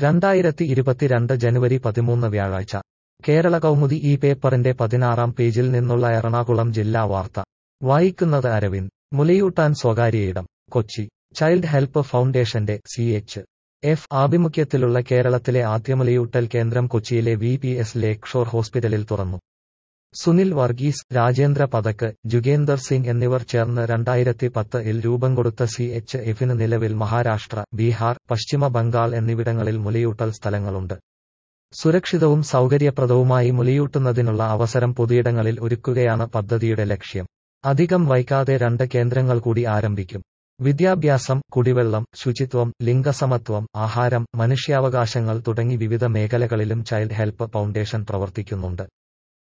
രണ്ടായിരത്തി ഇരുപത്തിരണ്ട് ജനുവരി പതിമൂന്ന് വ്യാഴാഴ്ച കേരള കൗമുദി ഈ പേപ്പറിന്റെ പതിനാറാം പേജിൽ നിന്നുള്ള എറണാകുളം ജില്ലാ വാർത്ത വായിക്കുന്നത് അരവിന്ദ് മുലയൂട്ടാൻ സ്വകാര്യയിടം കൊച്ചി ചൈൽഡ് ഹെൽപ്പ് ഫൗണ്ടേഷന്റെ സി എച്ച് എഫ് ആഭിമുഖ്യത്തിലുള്ള കേരളത്തിലെ ആദ്യ മുലയൂട്ടൽ കേന്ദ്രം കൊച്ചിയിലെ V P S lake shore ഹോസ്പിറ്റലിൽ തുറന്നു സുനിൽ വർഗീസ് രാജേന്ദ്ര പതക്ക് ജുഗേന്ദർ സിംഗ് എന്നിവർ ചേർന്ന് രണ്ടായിരത്തി പത്തിൽ രൂപം കൊടുത്ത സി എച്ച് എഫിന് നിലവിൽ മഹാരാഷ്ട്ര ബീഹാർ പശ്ചിമ ബംഗാൾ എന്നിവിടങ്ങളിൽ മുലയൂട്ടൽ സ്ഥലങ്ങളുണ്ട് സുരക്ഷിതവും സൗകര്യപ്രദവുമായി മുലയൂട്ടുന്നതിനുള്ള അവസരം പൊതുയിടങ്ങളിൽ ഒരുക്കുകയാണ് പദ്ധതിയുടെ ലക്ഷ്യം അധികം വൈകാതെ രണ്ട് കേന്ദ്രങ്ങൾ കൂടി ആരംഭിക്കും വിദ്യാഭ്യാസം കുടിവെള്ളം ശുചിത്വം ലിംഗസമത്വം ആഹാരം മനുഷ്യാവകാശങ്ങൾ തുടങ്ങി വിവിധ മേഖലകളിലും ചൈൽഡ് ഹെൽപ്പ് ഫൗണ്ടേഷൻ പ്രവർത്തിക്കുന്നുണ്ട്